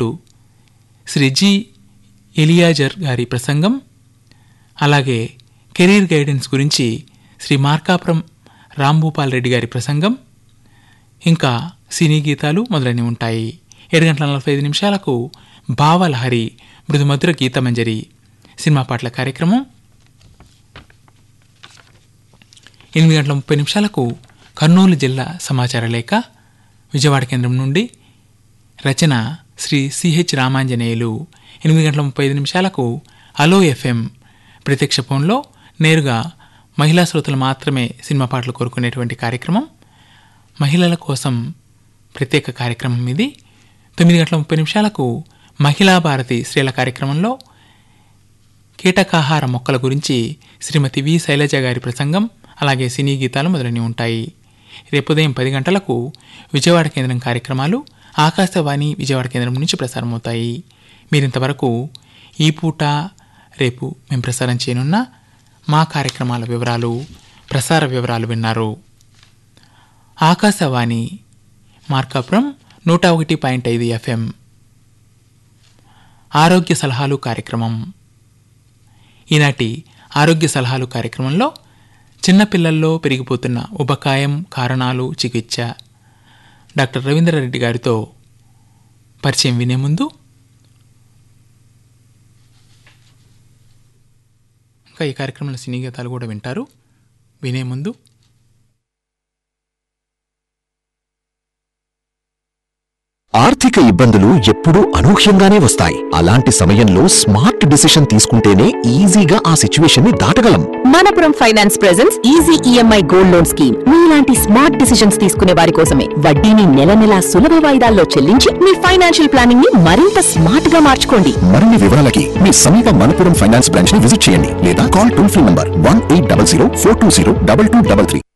జట్టు Shri G Eliezer గారి ప్రసంగం అలాగే కెరీర్ గైడెన్స్ గురించి శ్రీ మార్కాపురం రాంభూపాల్ రెడ్డి గారి ప్రసంగం ఇంకా సినీ గీతాలు మొదలైనవి ఉంటాయి ఏడు గంటల నలభై ఐదు నిమిషాలకు భావలహరి మృదుమధుర గీతమంజరి సినిమా పాటల కార్యక్రమం ఎనిమిది గంటల ముప్పై నిమిషాలకు కర్నూలు జిల్లా సమాచార లేఖ విజయవాడ కేంద్రం నుండి రచన శ్రీ సిహెచ్ రామాంజనేయులు ఎనిమిది గంటల ముప్పై ఐదు నిమిషాలకు అలో ఎఫ్ఎం ప్రత్యక్ష ఫోన్లో నేరుగా మహిళా శ్రోతలు మాత్రమే సినిమా పాటలు కోరుకునేటువంటి కార్యక్రమం మహిళల కోసం ప్రత్యేక కార్యక్రమం ఇది తొమ్మిది గంటల ముప్పై నిమిషాలకు మహిళా భారతి స్త్రీల కార్యక్రమంలో కీటకాహార మొక్కల గురించి శ్రీమతి వి శైలజ గారి ప్రసంగం అలాగే సినీ గీతాలు మొదలైనవి ఉంటాయి రేపు ఉదయం పది గంటలకు విజయవాడ కేంద్రం కార్యక్రమాలు ఆకాశవాణి విజయవాడ కేంద్రం నుంచి ప్రసారమవుతాయి మీరింతవరకు ఈ పూట రేపు మేము ప్రసారం చేయనున్న మా కార్యక్రమాల వివరాలు ప్రసార వివరాలు విన్నారు ఆకాశవాణి మార్కాపురం నూట ఒకటి పాయింట్ ఐదు ఎఫ్ఎం ఆరోగ్య సలహాలు కార్యక్రమం ఈనాటి ఆరోగ్య సలహాలు కార్యక్రమంలో చిన్నపిల్లల్లో పెరిగిపోతున్న ఉబకాయం కారణాలు చికిత్స డాక్టర్ రవీంద్రారెడ్డి గారితో పరిచయం వినే ముందు ఇంకా ఈ కార్యక్రమంలో సినీ గీతాలు కూడా వింటారు వినే ముందు ఆర్థిక ఇబ్బందులు ఎప్పుడూ అనూహ్యంగానే వస్తాయి అలాంటి సమయంలో స్మార్ట్ డిసిషన్ తీసుకుంటేనే ఈజీగా ఆ సిచ్యువేషన్ ని దాటగలం Manappuram finance presence easy EMI gold loan scheme మీలాంటి స్మార్ట్ డిసిషన్స్ తీసుకునే వారి కోసమే వడ్డీని నెల నెలా సులభ వాయిదాల్లో చెల్లించి మీ ఫైనాన్షియల్ ప్లానింగ్ ని మరింత స్మార్ట్ గా మార్చుకోండి మరిన్ని వివరాలకి మీ సమీప మనపురం ఫైనాన్స్ బ్రాంచ్ ని విజిట్ చేయండి లేదా call toll free number one eight double zero four two zero double two double three